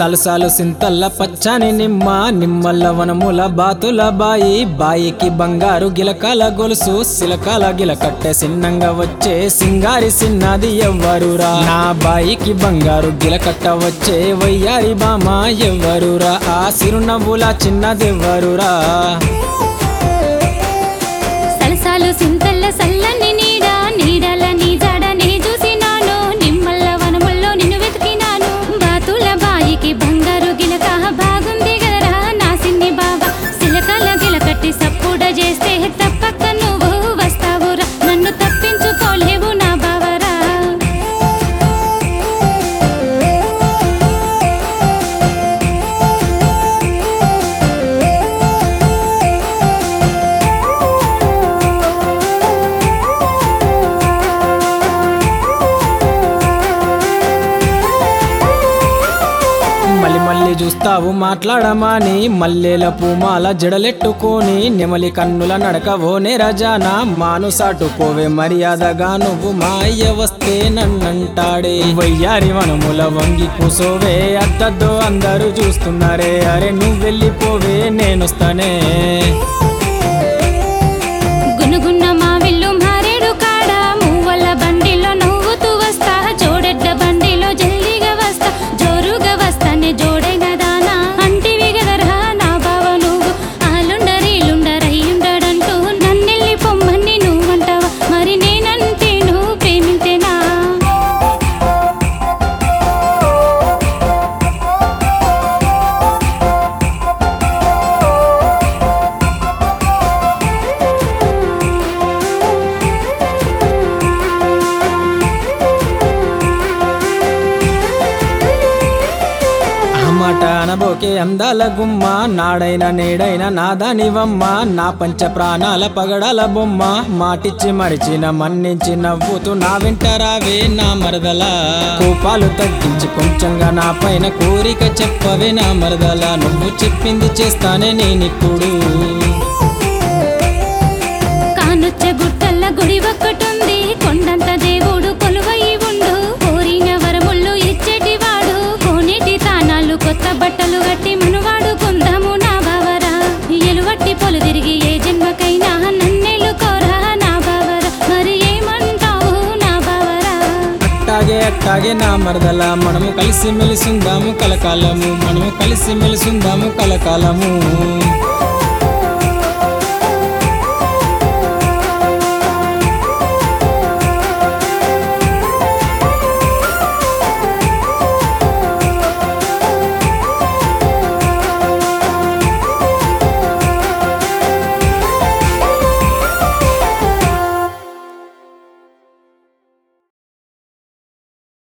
సలసాలు సింతల్ల పచ్చని నిమ్మ నిమ్మల్ల వనముల బాతుల బాయి బాయికి బంగారు గిలకాల గొలుసు సిలకాల గిలకట్టె సిన్నంగా వచ్చే సింగారి సిన్నది ఎవ్వరురా నా బాయికి బంగారు గిలకట్ట వచ్చే వయ్యారి బామ ఎవ్వరురా ఆ సిరునవ్వుల చిన్నదెవ్వరురా సలసాలు సింతల్ల సల్లని నీడ నీడల నీ జాడ నీ చూసినాను నిమ్మల్ల వనముల్లో నిన్ను వెతికినాను బాతుల బాయికి బంగారు గిలక బాగుంది గదరా నా సిన్ని బాబా సిలకల గిలకట్టి సప్పుడ చేస్తే తప్పక నువ్వు వస్తావురా నన్ను తప్పించుకోలేవు నా బావరా మళ్ళీ మళ్ళీ చూస్తావు మాట్లాడమాని మల్లెల పూమాల జడలెట్టుకొని నెమలి కన్నుల నడకవోనే రజానా మాను సాటుకోవే మర్యాదగా నువ్వు మా అయ్య వస్తే నన్నంటాడే వయ్యారి వనముల వంగి కూసోవే అద్దద్దో అందరూ చూస్తున్నారే అరే నువ్వు వెళ్ళిపోవే నేనొస్తానే గునుగున్న మా విల్లు మారేడు కాడ మూవల బండిలో నవ్వుతూ వస్తా జోడెడ్డ బండిలో జల్దిగా వస్తా జోరుగా వస్తానే జోడే గదానా అంటివి గదరా నా బావ నువ్వు ఆలుండరీలుండరయ్యుండడంటూ నన్నెళ్ళి పొమ్మని నువ్వంటావా మరి నేనంటే నువ్వు ప్రేమింతేనా ఆ మాట అనబోకే అందాల గుమ్మ నాడైన నేడైన నాదానివమ్మ నా పంచ ప్రాణాల పగడాల బొమ్మ మాటిచ్చి మరిచిన మన్నించి నవ్వుతూ నా వెంట రావే నా మరదల కోపాలు తగ్గించి కొంచెంగా నా పైన కోరిక చెప్పవే నా మరదల నువ్వు చెప్పింది చేస్తానే నేనిప్పుడు కానొచ్చే గుట్టల్ల గుడి ఒక్కటుంది కొండంత దేవుడు కొలువై ఉండు కోరిన వరముళ్ళు ఇచ్చేటివాడు కోనేటి తానాలు కొత్త బట్టలు కట్టి మనువాడు కొందాము నా బావరా ఎలువట్టి పొలు తిరిగి ఏ జన్మకైనా నన్నెలు కోరా నా బావరా మరి ఏమంటావు నా బావరా అట్టాగే అట్టాగే నా మరదల మనము కలిసి మెలిసుందాము కలకాలము మనము కలిసి మెలిసుందాము కలకాలము